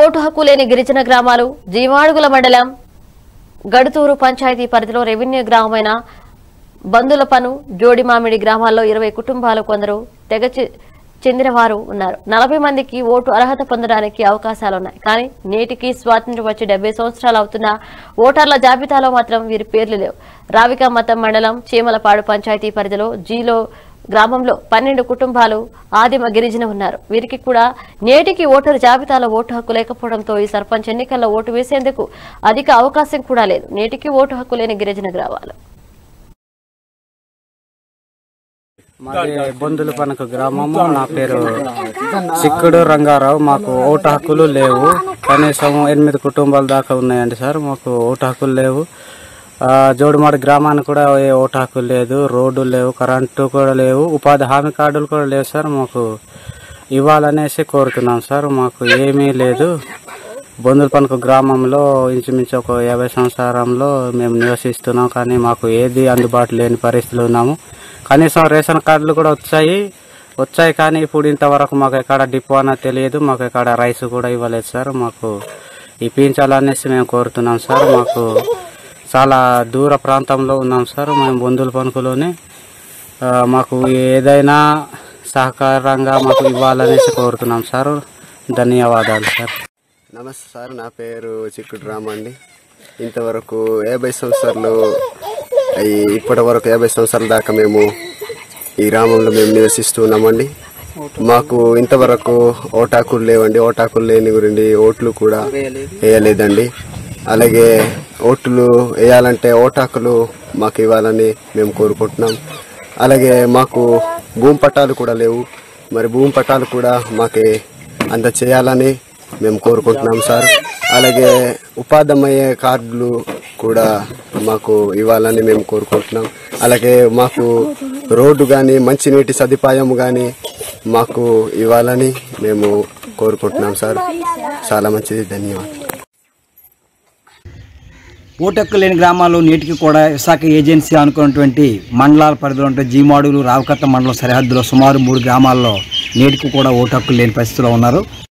vote హక్కు లేని గిరిజన గ్రామాలు జీవాడుగుల మండలం గడుతూరు పంచాయతీ పరిధిలో రెవెన్యూ గ్రామమైన బందులపను జోడిమామిడి గ్రామాల్లో ఇరవై కుటుంబాలు కొందరు తెగ చె- చెందినవారు ఉన్నారు నలభై మందికి ఓటు అర్హత పొందడానికి అవకాశాలున్నాయి కానీ నేటికి స్వాతంత్ర్యం వచ్చి డెబ్బై సంవత్సరాలు అవుతున్న ఓటర్ల జాబితాలో మాత్రం వీరి పేర్లు లేవు రావికమతం మండలం చీమలపాడు పంచాయతీ పరిధిలో జీలో గ్రామంలో పన్నెండు కుటుంబాలు ఆదిమ గిరిజన ఉన్నారు వీరికి కూడా నేటికి ఓటరు జాబితాలో ఓటు హక్కు లేకపోవడంతో ఈ సర్పంచ్ ఎన్నికల్లో ఓటు వేసేందుకు అధిక అవకాశం కూడా లేదు నేటికి ఓటు హక్కు లేని గిరిజన గ్రామాలు మాది బొందుల పనక గ్రామము నా పేరు చిక్కుడు రంగారావు మాకు ఓటు హక్కులు లేవు కనీసం ఎనిమిది కుటుంబాల దాకా ఉన్నాయండి సార్ మాకు ఓటు హక్కులు లేవు ఆ, జోడుమాడి గ్రామానికి కూడా ఏ ఓటు హక్కులు లేదు రోడ్డు లేవు కరెంటు కూడా లేవు ఉపాధి హామీ కార్డులు కూడా లేవు సార్ మాకు ఇవ్వాలనేసి కోరుతున్నాం సార్ మాకు ఏమీ లేదు బొందుల పనక గ్రామంలో ఇంచుమించు ఒక యాభై సంవత్సరంలో మేము నివసిస్తున్నాం కానీ మాకు ఏది అందుబాటు లేని పరిస్థితులు ఉన్నాము కనీసం రేషన్ కార్డులు కూడా వచ్చాయి వచ్చాయి కానీ ఇప్పుడు ఇంతవరకు మాకు ఎక్కడ డిపో అన్న తెలియదు మాకు ఎక్కడ రైస్ కూడా ఇవ్వలేదు సార్ మాకు ఇప్పించాలనేసి మేము కోరుతున్నాం సార్ మాకు చాలా దూర ప్రాంతంలో ఉన్నాం సార్ మేము బొందుల పనుకులోనే ఆ, మాకు ఏదైనా సహకారంగా మాకు ఇవ్వాలనేసి కోరుతున్నాం సార్ ధన్యవాదాలు సార్ నమస్తే సార్ నా పేరు చిక్కుడు రామ అండి ఇంతవరకు యాభై సంవత్సరాలు అయి ఇప్పటి వరకు యాభై సంవత్సరాల దాకా మేము ఈ గ్రామంలో మేము నివసిస్తున్నామండి మాకు ఇంతవరకు ఓటాకులు లేవండి ఓటాకులు లేని గురించి ఓట్లు కూడా వేయలేదండి అలాగే ఓట్లు వేయాలంటే ఓటాకులు మాకు ఇవ్వాలని మేము కోరుకుంటున్నాం అలాగే మాకు భూమి పట్టాలు కూడా లేవు మరి భూమి పట్టాలు కూడా మాకు అంత చేయాలని మేము కోరుకుంటున్నాం సార్ అలాగే ఉపాధమయ్యే కార్డులు కూడా మాకు ఇవ్వాలని మేము కోరుకుంటున్నాం అలాగే మాకు రోడ్డు కానీ మంచినీటి సదుపాయం కానీ మాకు ఇవ్వాలని మేము కోరుకుంటున్నాం సార్ చాలా మంచిది ధన్యవాదాలు ఓటెక్కు లేని గ్రామాల్లో నేటికి కూడా విశాఖ ఏజెన్సీ అనుకున్నటువంటి మండలాల పరిధిలో ఉంటే జీమాడులు రావకత్త మండలం సరిహద్దులో సుమారు మూడు గ్రామాల్లో నేటికి కూడా ఓటు హక్కులు లేని పరిస్థితిలో ఉన్నారు